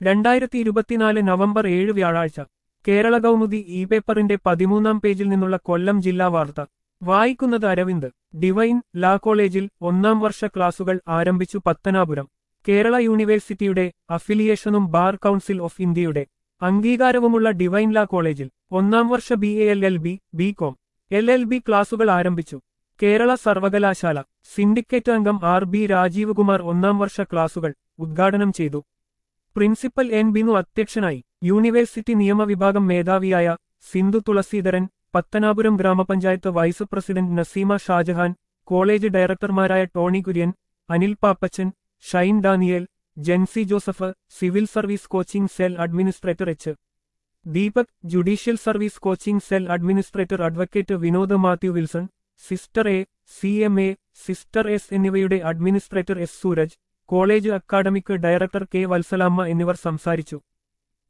രണ്ടായിരത്തി ഇരുപത്തിനാല് നവംബർ ഏഴ് വ്യാഴാഴ്ച കേരള കൗമുദി ഇ പേപ്പറിന്റെ പതിമൂന്നാം പേജിൽ നിന്നുള്ള കൊല്ലം ജില്ലാ വാർത്ത വായിക്കുന്നത് അരവിന്ദ് ഡിവൈൻ ലാ കോളേജിൽ ഒന്നാം വർഷ ക്ലാസുകൾ ആരംഭിച്ചു പത്തനാപുരം കേരള യൂണിവേഴ്സിറ്റിയുടെ അഫിലിയേഷനും ബാർ കൗൺസിൽ ഓഫ് ഇന്ത്യയുടെ അംഗീകാരവുമുള്ള ഡിവൈൻ ലാ കോളേജിൽ ഒന്നാം വർഷ B A L L B B com L L B ക്ലാസുകൾ ആരംഭിച്ചു കേരള സർവകലാശാല സിൻഡിക്കേറ്റ് അംഗം ആർ ബി രാജീവ് കുമാർ ഒന്നാം വർഷ ക്ലാസുകൾ ഉദ്ഘാടനം ചെയ്തു പ്രിൻസിപ്പൽ എൻ ബിനു അധ്യക്ഷനായി യൂണിവേഴ്സിറ്റി നിയമവിഭാഗം മേധാവിയായ സിന്ധു തുളസീധരൻ പത്തനാപുരം ഗ്രാമപഞ്ചായത്ത് vice president Naseema Shajahan college ഡയറക്ടർമാരായ Tony Kurian Anil Pappachan Shine Daniel Jency Joseph civil service coaching cell administrator H Deepak judicial service coaching cell administrator advocate Vinod Mathew Wilson sister A C M A sister S എന്നിവയുടെ administrator S Sooraj college academic director K Vatsalamma എന്നിവർ സംസാരിച്ചു